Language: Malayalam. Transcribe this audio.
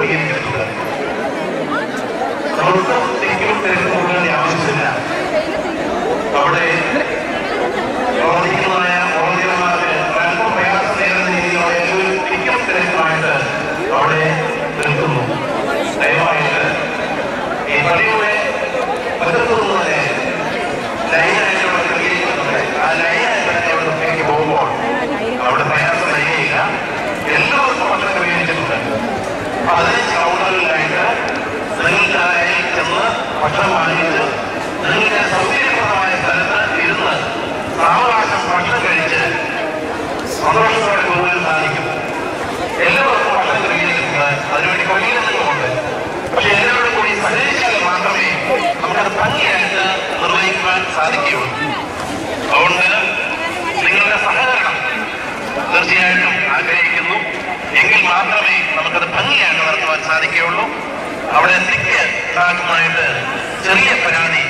ക്രമീകരിച്ചിട്ടുണ്ട് നമുക്ക് തിക്കും തിരക്കും കൂടേണ്ട ആവശ്യമില്ല അവിടെ പ്രവർത്തിക്കുന്നതായ പ്രവർത്തകന്മാർക്ക് അല്പം പ്രയാസം നേരിടുന്ന രീതിയിലുള്ള ഒരു തിക്കും തിരക്കുമായിട്ട് അവിടെ നിൽക്കുന്നു ദയവായിട്ട് ഈ പള്ളിയുടെ അകത്തു നിന്ന് തന്നെ ലൈനായിട്ട് അവിടെ ക്രമീകരിക്കുന്നുണ്ട് ആ ലൈനായിട്ട് തന്നെ അവിടത്തേക്ക് പോകുമ്പോൾ അവിടെ പ്രയാസം വരികയില്ല എല്ലാവർക്കും ഭക്ഷണം ക്രമീകരിച്ചിട്ടുണ്ട് പതിനഞ്ച് കൗണ്ടറുകളിലായിട്ട് നിങ്ങൾക്കായി ചെന്ന് ഭക്ഷണം വാങ്ങിച്ച് നിങ്ങൾക്ക് സൗകര്യപ്രദമായ സ്ഥലത്ത് ഇരുന്ന് സാവകാശം ഭക്ഷണം കഴിച്ച് സന്തോഷത്തോടെ പോകാൻ സാധിക്കും എല്ലാവർക്കും ഭക്ഷണം ക്രമീകരിക്കുന്നത് അതിനുവേണ്ടി ക്രമീകരണങ്ങളുമുണ്ട് പക്ഷെ എല്ലാവരും കൂടി സഹകരിച്ചാൽ മാത്രമേ നമുക്കത് ഭംഗിയായിട്ട് നിർവഹിക്കുവാൻ സാധിക്കുകയുള്ളൂ അതുകൊണ്ട് നിങ്ങളുടെ സഹകരണം തീർച്ചയായിട്ടും ആഗ്രഹിക്കുന്നു എങ്കിൽ മാത്രമേ നമുക്കത് ഭംഗിയായിട്ട് നടത്തുവാൻ സാധിക്കുകയുള്ളൂ അവിടെ തിക്ക് ഭാഗമായിട്ട് ചെറിയ പരാതി